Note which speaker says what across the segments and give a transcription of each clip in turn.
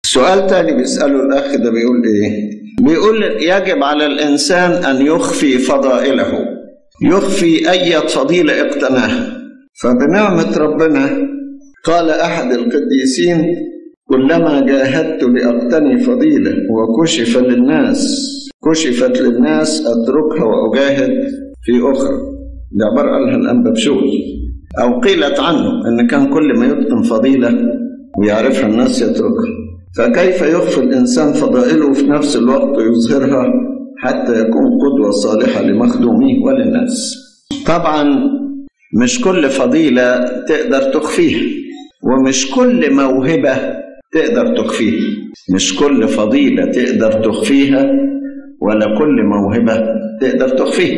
Speaker 1: سؤال تاني بيسأله الأخ ده بيقول إيه؟ بيقول يجب على الإنسان أن يخفي فضائله يخفي أي فضيلة اقتناها فبنعمة ربنا قال أحد القديسين كلما جاهدت لأقتني فضيلة وكشف للناس كشفت للناس أتركها وأجاهد في أخرى ده عبارة قالها الأنبا بشوي أو قيلت عنه أن كان كل ما يتقن فضيلة ويعرفها الناس يتركها فكيف يخفي الإنسان فضائله وفي نفس الوقت يظهرها حتى يكون قدوة صالحة لمخدوميه وللناس طبعا مش كل فضيلة تقدر تخفيها ومش كل موهبة تقدر تخفيها مش كل فضيلة تقدر تخفيها ولا كل موهبة تقدر تخفيها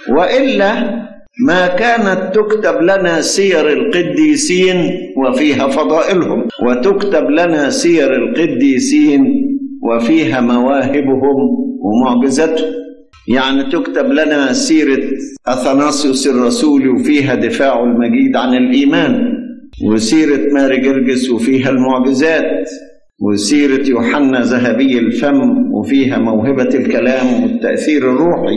Speaker 1: وإلا ما كانت تكتب لنا سير القديسين وفيها فضائلهم وتكتب لنا سير القديسين وفيها مواهبهم ومعجزاتهم يعني تكتب لنا سيرة أثناسيوس الرسول وفيها دفاعه المجيد عن الإيمان وسيرة ماري جرجس وفيها المعجزات وسيرة يوحنا ذهبي الفم وفيها موهبة الكلام والتأثير الروحي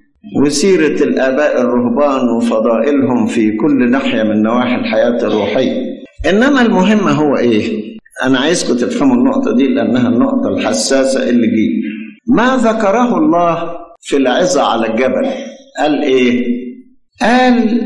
Speaker 1: وسيرة الآباء الرهبان وفضائلهم في كل ناحية من نواحي الحياة الروحية إنما المهم هو إيه؟ أنا عايزكم تفهموا النقطة دي لأنها النقطة الحساسة اللي جي ما ذكره الله في العظة على الجبل قال إيه؟ قال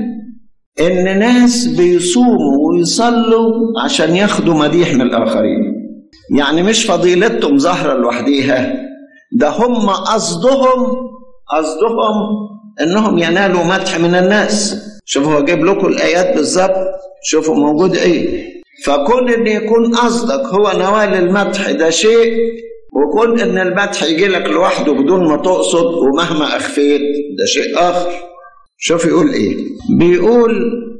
Speaker 1: إن ناس بيصوموا ويصلوا عشان ياخدوا مديح من الآخرين يعني مش فضيلتهم ظاهرة لوحديها ده هم قصدهم قصدهم انهم ينالوا مدح من الناس شوفوا هو جايب لكم الايات بالظبط شوفوا موجود ايه فكون ان يكون قصدك هو نوال المدح ده شيء وكون ان المدح يجي لك لوحده بدون ما تقصد ومهما اخفيت ده شيء اخر شوف يقول ايه بيقول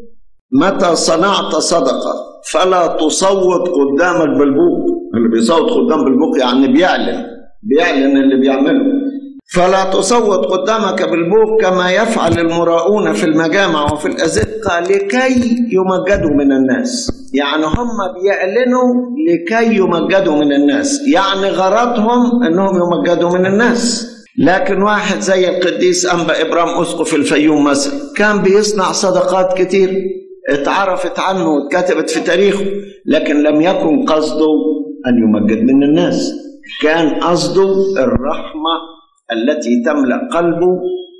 Speaker 1: متى صنعت صدقه فلا تصوت قدامك بالبوق اللي بيصوت قدام بالبوق يعني بيعلن بيعلن اللي بيعمله فلا تصوت قدامك بالبوق كما يفعل المراؤون في المجامع وفي الأزقة لكي يمجدوا من الناس يعني هم بيعلنوا لكي يمجدوا من الناس يعني غرضهم أنهم يمجدوا من الناس لكن واحد زي القديس أنبا إبرام أسقف الفيوم مثلا كان بيصنع صدقات كتير اتعرفت عنه واتكتبت في تاريخه لكن لم يكن قصده أن يمجد من الناس كان قصده الرحمة التي تملا قلبه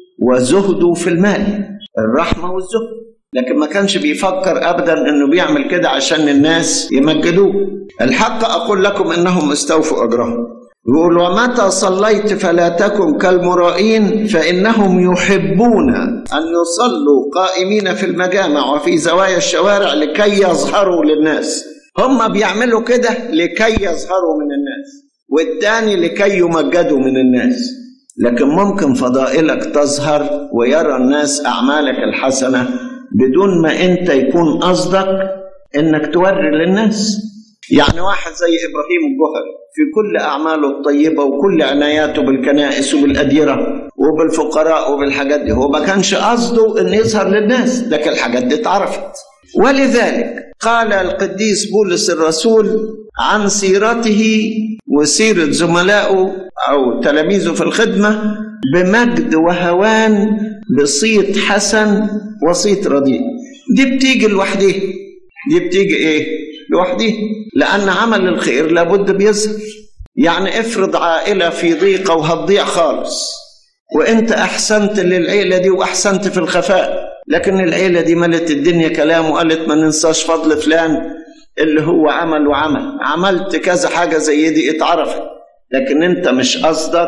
Speaker 1: وزهده في المال الرحمه والزهد لكن ما كانش بيفكر ابدا انه بيعمل كده عشان الناس يمجدوه الحق اقول لكم انهم استوفوا اجرهم يقول ومتى صليت فلا تكن كالمرائين فانهم يحبون ان يصلوا قائمين في المجامع وفي زوايا الشوارع لكي يظهروا للناس هم بيعملوا كده لكي يظهروا من الناس والتاني لكي يمجدوا من الناس لكن ممكن فضائلك تظهر ويرى الناس أعمالك الحسنة بدون ما أنت يكون قصدك أنك توري للناس يعني واحد زي إبراهيم الجهري في كل أعماله الطيبة وكل عناياته بالكنائس وبالأديرة وبالفقراء وبالحاجات دي هو ما كانش قصده أن يظهر للناس لكن الحاجات دي اتعرفت ولذلك قال القديس بولس الرسول عن سيرته وسيرة زملائه أو تلاميذه في الخدمة بمجد وهوان بصيت حسن وصيت رديء دي بتيجي لوحدها دي بتيجي ايه لوحدها لأن عمل الخير لابد بيظهر يعني افرض عائلة في ضيقة وهتضيع خالص وانت احسنت للعيلة دي واحسنت في الخفاء لكن العيلة دي ملت الدنيا كلام وقالت ما ننساش فضل فلان اللي هو عمل وعمل عملت كذا حاجة زي دي اتعرفت لكن انت مش قصدك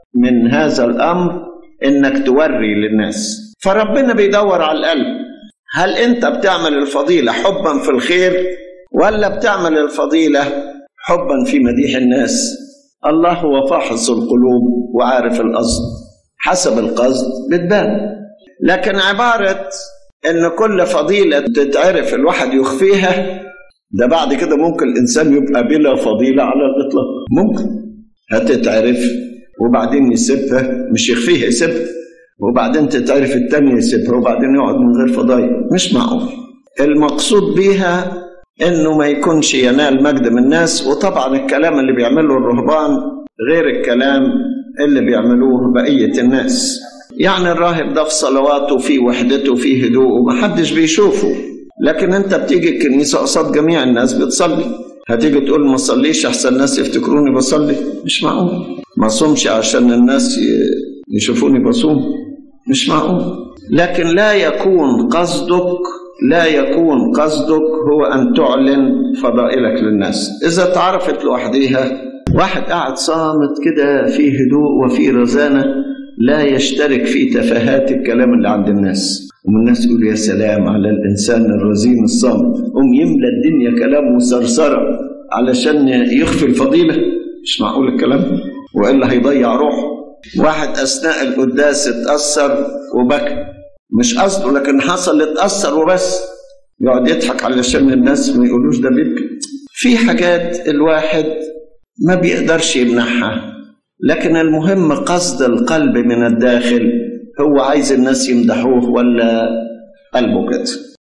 Speaker 1: من هذا الامر انك توري للناس فربنا بيدور على القلب هل انت بتعمل الفضيلة حبا في الخير ولا بتعمل الفضيلة حبا في مديح الناس الله هو فاحص القلوب وعارف القصد حسب القصد بتبان لكن عبارة ان كل فضيلة تتعرف الواحد يخفيها ده بعد كده ممكن الانسان يبقى بلا فضيلة على الاطلاق ممكن هتتعرف وبعدين يسيبها مش يخفيها يسيبها وبعدين تتعرف التانية يسيبها وبعدين يقعد من غير فضايل مش معقول المقصود بيها انه ما يكونش ينال مجد من الناس وطبعا الكلام اللي بيعمله الرهبان غير الكلام اللي بيعملوه بقية الناس يعني الراهب ده في صلواته في وحدته في هدوءه محدش بيشوفه لكن انت بتيجي الكنيسة قصاد جميع الناس بتصلي هتيجي تقول ما صليش احسن الناس يفتكروني بصلي مش معقول ما صومش عشان الناس يشوفوني بصوم مش معقول لكن لا يكون قصدك لا يكون قصدك هو ان تعلن فضائلك للناس اذا تعرفت لوحديها واحد قاعد صامت كده في هدوء وفي رزانه لا يشترك في تفاهات الكلام اللي عند الناس ومن الناس يقول يا سلام على الانسان الرزين الصامت قوم يملى الدنيا كلام وسرسره علشان يخفي الفضيله مش معقول الكلام والا هيضيع روحه واحد اثناء القداس اتاثر وبكى مش قصده لكن حصل اتاثر وبس يقعد يضحك علشان الناس ما يقولوش ده بيبكي في حاجات الواحد ما بيقدرش يمنعها لكن المهم قصد القلب من الداخل هو عايز الناس يمدحوه ولا قلبه كده